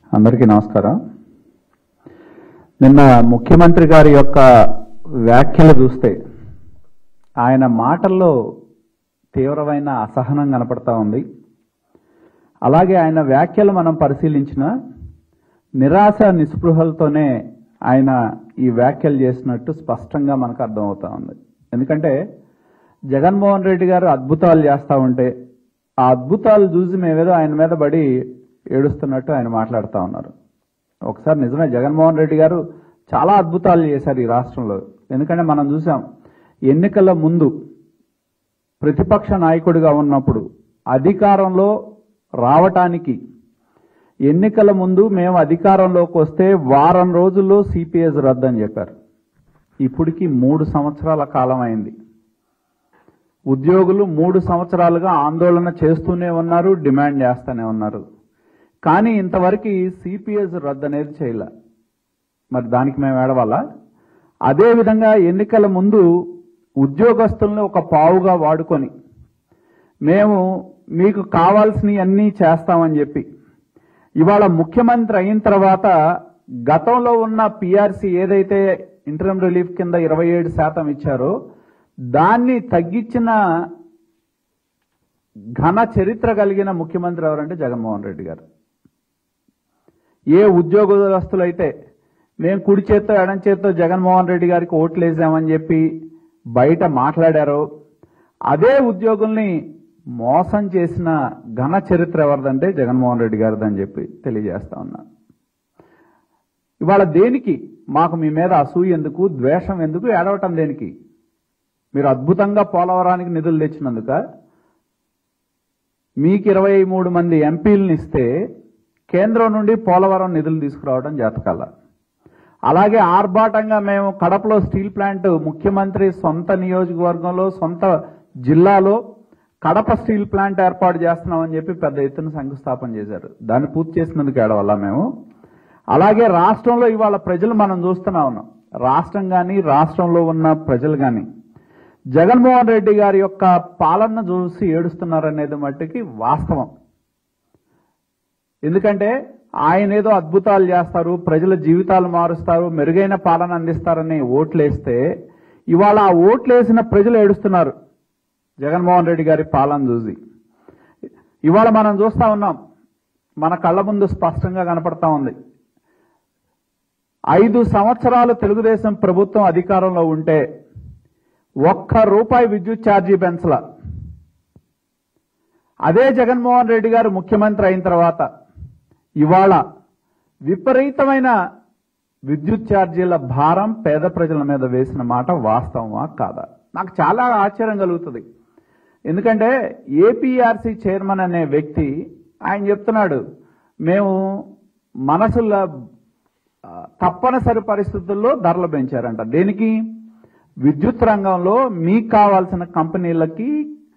అందరికీ నమస్కారం నిన్న ముఖ్యమంత్రి గారి యొక్క వ్యాఖ్యలు చూస్తే ఆయన మాటల్లో తీవ్రమైన అసహనం కనపడతా ఉంది అలాగే ఆయన వ్యాఖ్యలు మనం పరిశీలించిన నిరాశ నిస్పృహలతోనే ఆయన ఈ వ్యాఖ్యలు చేసినట్టు స్పష్టంగా మనకు అర్థమవుతా ఉంది ఎందుకంటే జగన్మోహన్ రెడ్డి గారు అద్భుతాలు చేస్తూ ఉంటే ఆ అద్భుతాలు చూసి మేమేదో ఆయన మీద పడి ఏడుస్తున్నట్టు ఆయన మాట్లాడుతూ ఉన్నారు ఒకసారి నిజమే జగన్మోహన్ రెడ్డి గారు చాలా అద్భుతాలు చేశారు ఈ రాష్ట్రంలో ఎందుకంటే మనం చూసాం ఎన్నికల ముందు ప్రతిపక్ష నాయకుడిగా ఉన్నప్పుడు అధికారంలో రావటానికి ఎన్నికల ముందు మేము అధికారంలోకి వస్తే వారం రోజుల్లో సిపిఎస్ రద్దు అని చెప్పారు ఇప్పటికి మూడు సంవత్సరాల కాలం అయింది ఉద్యోగులు మూడు సంవత్సరాలుగా ఆందోళన చేస్తూనే ఉన్నారు డిమాండ్ చేస్తూనే ఉన్నారు కానీ ఇంతవరకు సిపిఎస్ రద్దు అనేది చేయలే మరి దానికి మేము ఏడవాలా అదేవిధంగా ఎన్నికల ముందు ఉద్యోగస్తుల్ని ఒక పావుగా వాడుకొని మేము మీకు కావాల్సినవి అన్నీ చేస్తామని చెప్పి ఇవాళ ముఖ్యమంత్రి అయిన తర్వాత గతంలో ఉన్న పిఆర్సీ ఏదైతే ఇంటర్మ్ రిలీఫ్ కింద ఇరవై ఏడు శాతం ఇచ్చారో దాన్ని తగ్గించిన ఘన చరిత్ర కలిగిన ముఖ్యమంత్రి ఎవరంటే జగన్మోహన్ రెడ్డి గారు ఏ ఉద్యోగస్తులైతే మేము కుడి చేత్తో ఎడం చేత్తో జగన్మోహన్ రెడ్డి గారికి ఓట్లు వేసామని చెప్పి బయట మాట్లాడారో అదే ఉద్యోగుల్ని మోసం చేసిన ఘన చరిత్ర ఎవరిదంటే జగన్మోహన్ రెడ్డి గారిదని చెప్పి తెలియజేస్తా ఉన్నా ఇవాళ దేనికి మాకు మీ మీద అసూయ ఎందుకు ద్వేషం ఎందుకు ఏడవటం దేనికి మీరు అద్భుతంగా పోలవరానికి నిధులు తెచ్చినందుక మీకు ఇరవై మూడు మంది ఎంపీలను ఇస్తే కేంద్రం నుండి పోలవరం నిధులు తీసుకురావడం జాతకాల అలాగే ఆర్భాటంగా మేము కడపలో స్టీల్ ప్లాంట్ ముఖ్యమంత్రి సొంత నియోజకవర్గంలో సొంత జిల్లాలో కడప స్టీల్ ప్లాంట్ ఏర్పాటు చేస్తున్నామని చెప్పి పెద్ద ఎత్తున శంకుస్థాపన చేశారు దాన్ని పూర్తి చేసినందుకు ఏడవల్ల మేము అలాగే రాష్ట్రంలో ఇవాళ ప్రజలు మనం చూస్తున్నా ఉన్నాం రాష్ట్రం కానీ రాష్ట్రంలో ఉన్న ప్రజలు కానీ జగన్మోహన్ రెడ్డి గారి యొక్క పాలన చూసి ఏడుస్తున్నారనేది మట్టుకి వాస్తవం ఎందుకంటే ఆయన ఏదో అద్భుతాలు చేస్తారు ప్రజల జీవితాలు మారుస్తారు మెరుగైన పాలన అందిస్తారని ఓట్లేస్తే ఇవాళ ఆ ఓట్లేసిన ప్రజలు ఏడుస్తున్నారు జగన్మోహన్ రెడ్డి గారి పాలన చూసి ఇవాళ మనం చూస్తా ఉన్నాం మన కళ్ళ ముందు స్పష్టంగా కనపడతా ఉంది ఐదు సంవత్సరాలు తెలుగుదేశం ప్రభుత్వం అధికారంలో ఉంటే ఒక్క రూపాయి విద్యుత్ ఛార్జీ పెంచల అదే జగన్మోహన్ రెడ్డి గారు ముఖ్యమంత్రి అయిన తర్వాత ఇవాళ విపరీతమైన విద్యుత్ ఛార్జీల భారం పేద ప్రజల మీద వేసిన మాట వాస్తవమా కాదా నాకు చాలా ఆశ్చర్యం కలుగుతుంది ఎందుకంటే ఏపీఆర్సీ చైర్మన్ అనే వ్యక్తి ఆయన చెప్తున్నాడు మేము మనసుల ఆ, తప్పనిసరి పరిస్థితుల్లో ధరలు పెంచారంట దేనికి విద్యుత్ రంగంలో మీకు కావాల్సిన కంపెనీలకి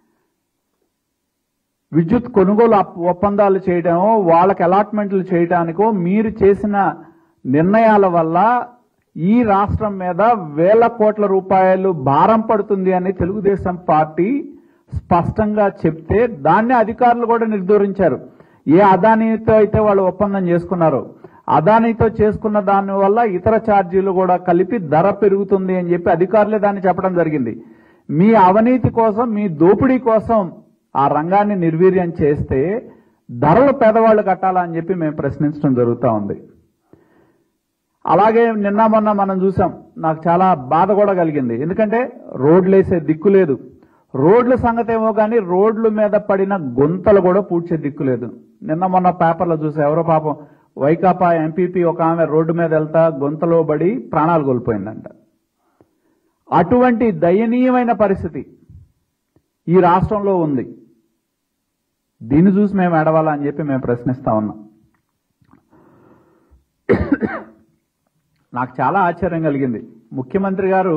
విద్యుత్ కొనుగోలు అప్- ఒప్పందాలు చేయడమో వాళ్ళకి అలాట్మెంట్లు చేయడానికో మీరు చేసిన నిర్ణయాల వల్ల ఈ రాష్ట్రం మీద వేల కోట్ల రూపాయలు భారం పడుతుంది అని తెలుగుదేశం పార్టీ స్పష్టంగా చెప్తే దాన్ని అధికారులు కూడా నిర్ధారించారు ఏ అదానీతో అయితే వాళ్ళు ఒప్పందం చేసుకున్నారో అదానీతో చేసుకున్న దాని వల్ల ఇతర ఛార్జీలు కూడా కలిపి ధర పెరుగుతుంది అని చెప్పి అధికారులే దాన్ని చెప్పడం జరిగింది మీ అవినీతి కోసం మీ దోపిడీ కోసం ఆ రంగాన్ని నిర్వీర్యం చేస్తే ధరలు పేదవాళ్ళు కట్టాలా అని చెప్పి మేము ప్రశ్నించడం జరుగుతూ ఉంది అలాగే నిన్న మొన్న మనం చూసాం నాకు చాలా బాధ కూడా కలిగింది ఎందుకంటే రోడ్లు వేసే దిక్కు లేదు రోడ్ల సంగతి ఏమో కానీ రోడ్ల మీద పడిన గుంతలు కూడా పూడ్చే దిక్కు లేదు నిన్న మొన్న పేపర్లో చూసా ఎవరో పాపం వైకాపా ఎంపీపీ ఒక ఆమె రోడ్డు మీద వెళ్తా గుంతలో పడి ప్రాణాలు కోల్పోయిందంట అటువంటి దయనీయమైన పరిస్థితి ఈ రాష్ట్రంలో ఉంది దీన్ని చూసి మేము ఎడవాలా అని చెప్పి మేము ప్రశ్నిస్తా ఉన్నాం నాకు చాలా ఆశ్చర్యం కలిగింది ముఖ్యమంత్రి గారు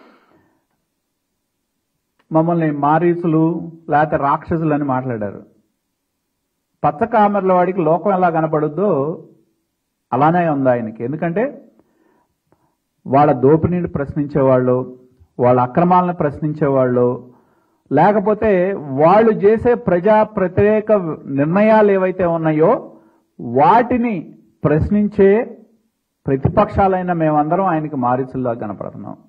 మమ్మల్ని మారీసులు లేకపోతే రాక్షసులు అని మాట్లాడారు పచ్చ కామెర్ల వాడికి లోకం ఎలా కనపడుద్దో అలానే ఉంది ఆయనకి ఎందుకంటే వాళ్ళ దోపిడీని ప్రశ్నించేవాళ్ళు వాళ్ళ అక్రమాలను ప్రశ్నించేవాళ్ళు లేకపోతే వాళ్ళు చేసే ప్రజా వ్యతిరేక నిర్ణయాలు ఏవైతే ఉన్నాయో వాటిని ప్రశ్నించే ప్రతిపక్షాలైన మేమందరం ఆయనకి మారిసుల్లా కనపడుతున్నాం